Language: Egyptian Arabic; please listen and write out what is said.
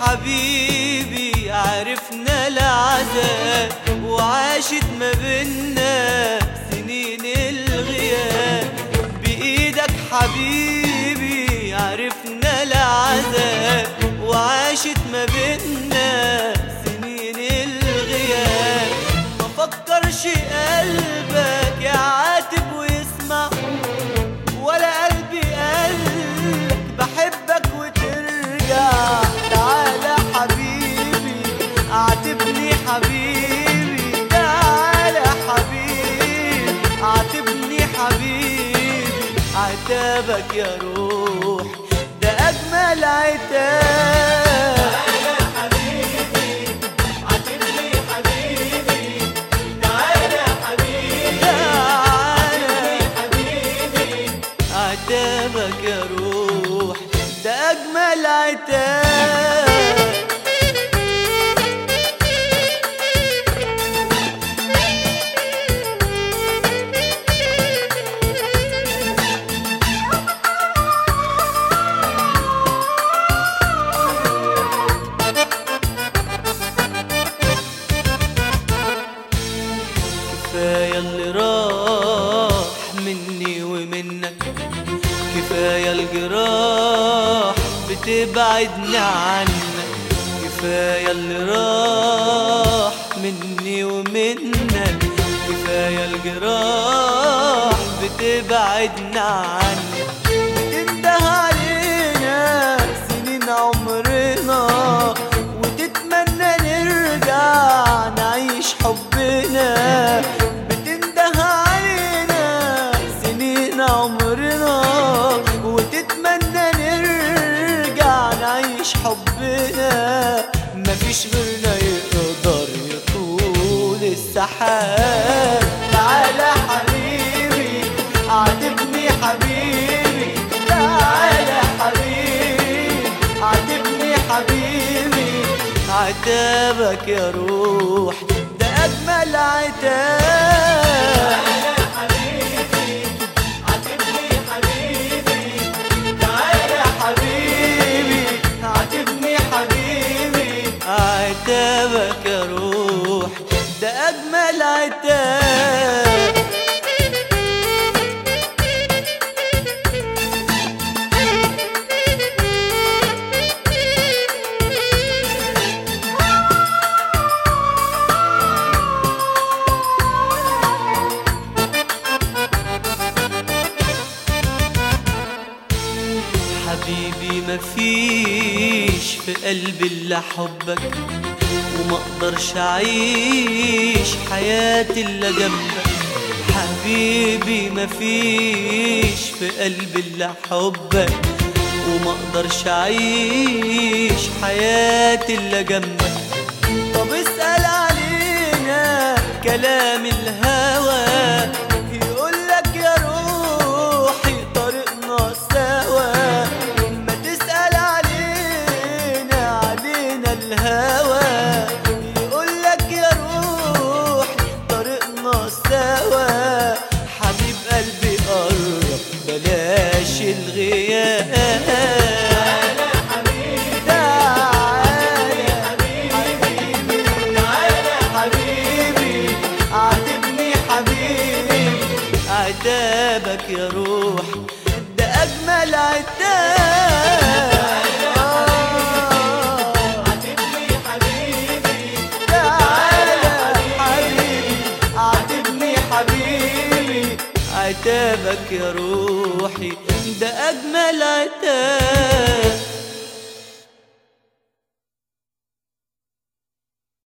حبيبي عرفنا العذاب وعاشت ما بينا سنين الغياب بإيدك حبيبي عرفنا العذاب وعاشت ما بينا سنين الغياب ما فكرش قلبك يعاتب ويسمع ولا قلبي قالك بحبك وترجع تعالى حبيبي اعتبني حبيبي تعالى حبيبي اعتبني حبيبي عتابك يا روح ده اجمل عتاب تعالى عتابك يا روح ده أجمل عتاب كفاية اللي راح مني ومنك كفاية الجراح بتبعدني عنك كفاية اللي راح مني ومنك كفاية الجراح بتبعدنا عنك بتنده علينا سنين عمرنا وتتمنى نرجع نعيش حبنا بتنده علينا سنين عمرنا وتتمنى نرجع نعيش حبنا مفيش غيرنا يقدر يطول السحاب تعالى حبيبي عاتبني حبيبي تعالى حبيبي عاتبني حبيبي عتابك يا روح ده أجمل عتاب تعالى حبيبي عاتبني حبيبي عتابك يا روح ده أجمل عتاب حبيبي مفيش في قلبي الا حبك وما اقدرش اعيش حياتي الا جنبك حبيبي مفيش في قلبي الا حبك وما اقدرش اعيش حياتي الا جنبك طب اسأل علينا كلام الهوى يقولك يا روحي طريقنا سوا ما تسأل علينا علينا الهوى يقولك يا روحي طريقنا سوا حبيب قلبي قرب بلاش الغياب تعالى حبيبي تعالى حبيبي عاتبني حبيبي عتابك يا روح ده أجمل عتاب تعالى حبيبي عاتبني حبيبي عتابك يا روحي ده أجمل عتاب